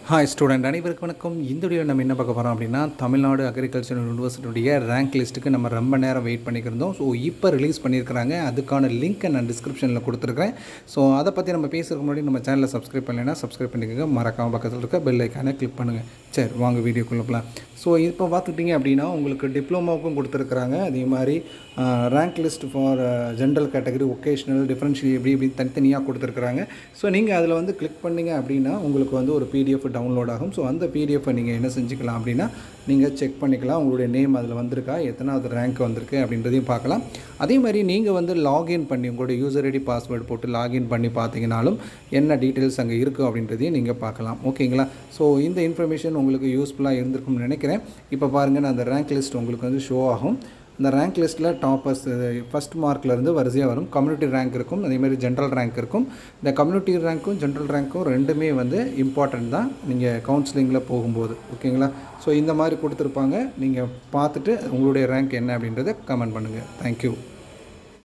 hi student அனைவருக்கும் வணக்கம் இந்த வீடியோ நம்ம என்ன பார்க்க போகிறோம் அப்படின்னா தமிழ்நாடு அக்ரிகல்ச்சர் யூனிவர்சிட்டியுடைய ரேங்க் லிஸ்ட்டுக்கு நம்ம ரொம்ப நேரம் வெயிட் பண்ணியிருந்தோம் ஸோ இப்போ ரிலீஸ் பண்ணியிருக்கிறாங்க அதுக்கான லிங்க்கை நான் டிஸ்கிரிப்ஷனில் கொடுத்துருக்கேன் ஸோ அதை பற்றி நம்ம பேசுறதுக்கு முன்னாடி நம்ம சேனலை சப்ஸ்கிரைப் பண்ணலைன்னா சப்ஸ்கிரைப் பண்ணிக்கோங்க மறக்காம பக்கத்தில் இருக்க பெல் ஐக்கானை கிளிக் பண்ணுங்கள் சரி வாங்க வீடியோக்குள்ளே போகலாம் ஸோ இப்போ பார்த்துக்கிட்டிங்க அப்படின்னா உங்களுக்கு டிப்ளமோவுக்கும் கொடுத்துருக்குறாங்க அதே மாதிரி rank list for general category vocational differential இப்படி இப்படி தனித்தனியாக கொடுத்துருக்குறாங்க ஸோ நீங்கள் அதில் வந்து கிளிக் பண்ணீங்க அப்படின்னா உங்களுக்கு வந்து ஒரு பிடிஎஃப் டவுன்லோட் ஆகும் ஸோ அந்த பிடிஎஃப்பை நீங்கள் என்ன செஞ்சுக்கலாம் அப்படின்னா நீங்கள் செக் பண்ணிக்கலாம் உங்களுடைய நேம் அதில் வந்திருக்கா எத்தனாவது ரேங்க் வந்திருக்கு அப்படின்றதையும் பார்க்கலாம் அதே மாதிரி நீங்கள் வந்து லாகின் பண்ணி உங்களுடைய யூசர் ஐடி பாஸ்வேர்டு போட்டு லாகின் பண்ணி பார்த்தீங்கனாலும் என்ன டீட்டெயில்ஸ் அங்கே இருக்குது அப்படின்றதையும் நீங்கள் பார்க்கலாம் ஓகேங்களா ஸோ இந்த இன்ஃபர்மேஷன் உங்களுக்கு யூஸ்ஃபுல்லாக இருந்திருக்கும்னு நினைக்கிறேன் இப்போ பாருங்கள் நான் அந்த ரேங்க் லிஸ்ட் உங்களுக்கு வந்து ஷோ ஆகும் இந்த ரேங்க் லிஸ்ட்டில் டாப்பர்ஸ் ஃபஸ்ட் மார்க்லேருந்து வரிசையாக வரும் கம்யூனிட்டி ரேங்க் இருக்கும் அதேமாதிரி ஜென்ரல் ரேங்க் இருக்கும் இந்த கம்யூனிட்டி ரேங்க்கும் ஜென்ரல் ரேங்க்கும் ரெண்டுமே வந்து இம்பார்ட்டன்ட் தான் நீங்கள் கவுன்சிலிங்கில் போகும்போது ஓகேங்களா ஸோ இந்த மாதிரி கொடுத்துருப்பாங்க நீங்கள் பார்த்துட்டு உங்களுடைய ரேங்க் என்ன அப்படின்றத கமெண்ட் பண்ணுங்கள் தேங்க்யூ